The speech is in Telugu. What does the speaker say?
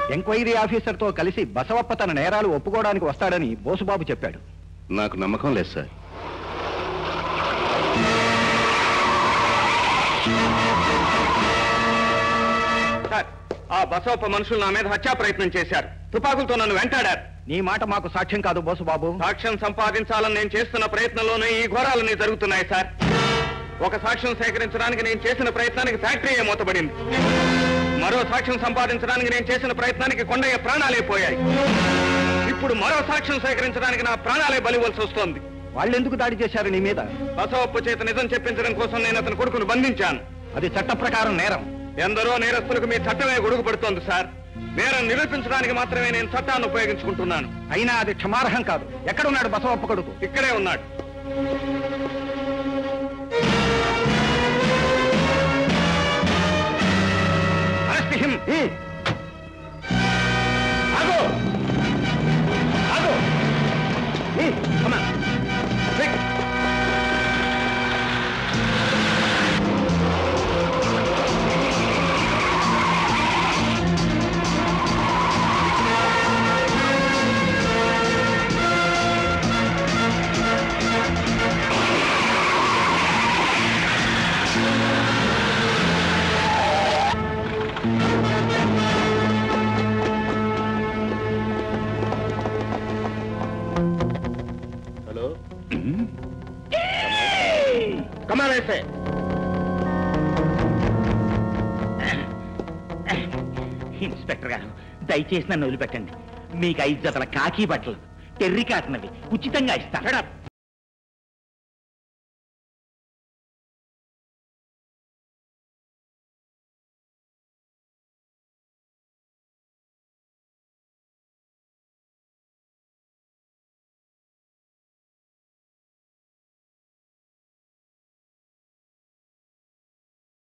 ఎంక్వైరీ ఆఫీసర్తో కలిసి బసవప్ప తన నేరాలు ఒప్పుకోవడానికి వస్తాడని బోసుబాబు చెప్పాడు నాకు నమ్మకం లేదు సార్ సార్ ఆ బసవప్ప మనుషులు నా మీద హత్యా ప్రయత్నం చేశారు తుపాకులతో నన్ను వెంటాడారు నీ మాట మాకు సాక్ష్యం కాదు బోసుబాబు సాక్ష్యం సంపాదించాలని నేను చేస్తున్న ప్రయత్నంలోనే ఈ ఘోరాలన్నీ జరుగుతున్నాయి సార్ ఒక సాక్ష్యం సేకరించడానికి నేను చేసిన ప్రయత్నానికి ఫ్యాక్టరీ మూతబడింది మరో సాక్ష్యం సంపాదించడానికి నేను చేసిన ప్రయత్నానికి కొండయ్య ప్రాణాలే పోయాయి ఇప్పుడు మరో సాక్ష్యం సేకరించడానికి నా ప్రాణాలే బలివలసి వస్తోంది వాళ్ళెందుకు దాడి చేశారు నీ మీద బసవప్ప చేత నిజం చెప్పించడం కోసం నేను అతని కొడుకును బంధించాను అది చట్ట ప్రకారం నేరం ఎందరో నేరస్తులకు మీ చట్టమే గొడుగు పడుతోంది సార్ నేరం నిరూపించడానికి మాత్రమే నేను చట్టాన్ని ఉపయోగించుకుంటున్నాను అయినా అది క్షమార్హం కాదు ఎక్కడున్నాడు బసవప్ప కొడుకు ఇక్కడే ఉన్నాడు Arrest him. ఆగు ఆగు ఏ, come on. Quick. Hello come on అయితే ఇన్స్పెక్టర్ గారు దయచేసి నన్ను వదిలిపెట్టండి మీకు ఐదు జతల కాకి బట్టలు టెర్రి కాటనవి ఉచితంగా ఇస్తాను